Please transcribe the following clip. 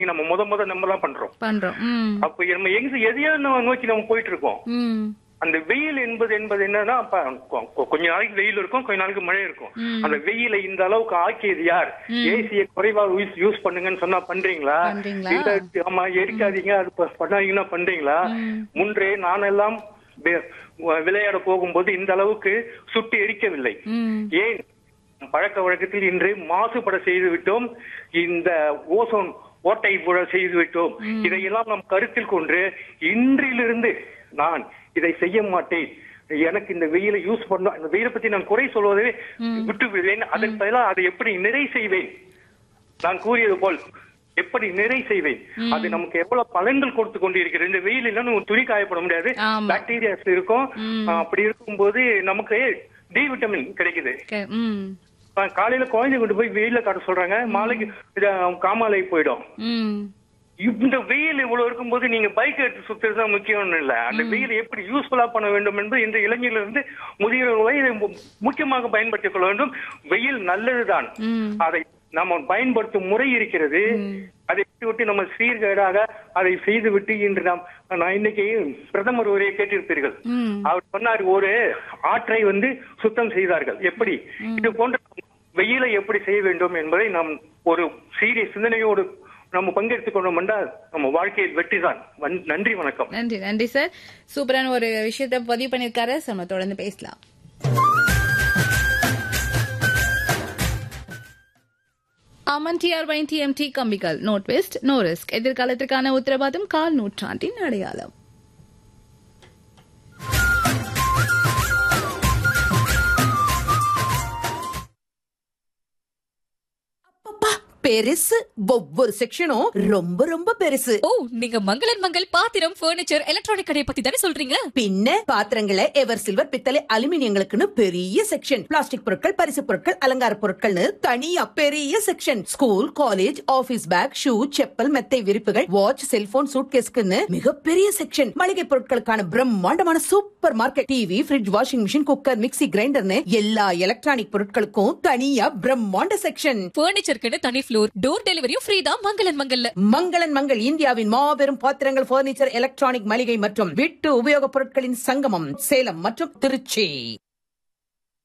நம்ம முத முத நம்ம தான் பண்றோம் பண்றோம் ம் அப்ப நம்ம எங்க எதையோ நம்ம நோக்கி நம்ம போயிட்டு இருக்கோம் ம் அந்த வெயில் என்பது என்பது என்னன்னா அப்ப கொ- கொ- கொஞ்ச நாளைக்கு வெயில் இருக்கும் கொஞ்ச நாளைக்கு மழை இருக்கும் அந்த வெயிலை இந்த அளவுக்கு ஆக்கியது யார் ஏசிய குறைவா யூஸ் யூஸ் பண்ணுங்கன்னு சொன்னா பண்றீங்களா பண்றீங்களா? இல்ல ஆமா எரிக்காதீங்க அது ப- பண்ணாதீங்கன்னா பண்றீங்களா முன்றே நானெல்லாம் வி- விளையாட போகும்போது இந்த அளவுக்கு சுட்டு எரிக்கவில்லை ம் ஏன் பழக்க வழக்கத்தில் இன்று மாசுபட செய்து விட்டோம் இந்த ஓசோன் ஓட்டை புழ செய்து விட்டோம் இதையெல்லாம் நாம் கருத்தில் கொண்டு இன்றிலிருந்து நான் இதை செய்ய மாட்டேன் எனக்கு இந்த வெயிலை யூஸ் பண்ண இந்த வெயிலை பத்தி நான் குறை சொல்வதை விட்டு விடுவேன் அதன் பதிலாக அதை எப்படி நிறை செய்வேன் நான் கூறியது போல் எப்படி நிறை செய்வேன் அது நமக்கு எவ்வளவு பலன்கள் கொடுத்து கொண்டிருக்கிறது இந்த வெயில் இல்லைன்னு ஒரு துணி காயப்பட முடியாது ஆமா. பாக்டீரியாஸ் இருக்கும் அப்படி இருக்கும்போது நமக்கு டி விட்டமின் கிடைக்குது கே- ம் ஆ, காலையில குழந்தை கொண்டு போய் வெயில காட்ட சொல்றாங்க மாலைக்கு இது, காமாலை போயிடும் ம் இந்த வெயில் இவ்வளவு இருக்கும்போது நீங்க பைக் எடுத்து சுத்துறது தான் முக்கியம் இல்ல அந்த வெயில் எப்படி யூஸ்ஃபுல்லா பண்ண வேண்டும் என்பது இந்த இளைஞர்கள் இருந்து முதியவர்கள் வரை இதை மு- முக்கியமாக பயன்படுத்திக் கொள்ள வேண்டும் வெயில் நல்லதுதான் ம் அதை நம்ம பயன்படுத்தும் முறை இருக்கிறது அதை விட்டு விட்டு நம்ம சீர்கேடாக அதை செய்து விட்டு இன்று நாம் நான் இன்னைக்கு பிரதமர் உரையை கேட்டிருப்பீர்கள் ம் அவர் சொன்னார் ஒரு ஆற்றை வந்து சுத்தம் செய்தார்கள் எப்படி இது போன்ற வெயிலை எப்படி செய்ய வேண்டும் என்பதை நாம் ஒரு சீரிய சிந்தனையோடு நம்ம பங்கெடுத்துக் கொண்டோம் என்றால் நம்ம வாழ்க்கையில் வெற்றிதான் வன்- நன்றி வணக்கம் நன்றி நன்றி சார் சூப்பரான ஒரு விஷயத்த பதிவு பண்ணிருக்காரு So, நம்ம தொடர்ந்து பேசலாம் அமன் டிஆர் வைன் டிஎம்டி கம்பிகள் நோ ட்விஸ்ட் நோ ரிஸ்க் எதிர்காலத்திற்கான உத்தரவாதம் கால் நூற்றாண்டின் அடையாளம் அப்பா பெருசு ஒவ்வொரு செக்ஷனும் ரொம்ப ரொம்ப பெருசு ஓ நீங்க மங்களன் மங்கள் பாத்திரம் பர்னிச்சர் எலக்ட்ரானிக் கடை பத்தி தானே சொல்றீங்க பின்ன பாத்திரங்களை எவர் சில்வர் பித்தளை அலுமினியங்களுக்குன்னு பெரிய செக்ஷன் பிளாஸ்டிக் பொருட்கள் பரிசு பொருட்கள் அலங்கார பொருட்கள்னு தனியா பெரிய section school college office bag shoe chappal மெத்தை விரிப்புகள் வாட்ச் செல்போன் சூட்கேஸ்க்குன்னு மிகப்பெரிய செக்ஷன் மளிகை பொருட்களுக்கான பிரம்மாண்டமான super market TV fridge washing machine cooker mixie கிரைண்டர்னு எல்லா எலக்ட்ரானிக் பொருட்களுக்கும் தனியா பிரம்மாண்ட செக்ஷன் பர்னிச்சருக்குன்னு தனி ஃப்ளோர் டோர் டெலிவரியும் ஃப்ரீ தான் மங்களன் மங்கல்ல மங்களன் மங்கள் இந்தியாவின் மாபெரும் பாத்திரங்கள் பர்னிச்சர் எலக்ட்ரானிக் மளிகை மற்றும் வீட்டு உபயோகப் பொருட்களின் சங்கமம் சேலம் மற்றும் திருச்சி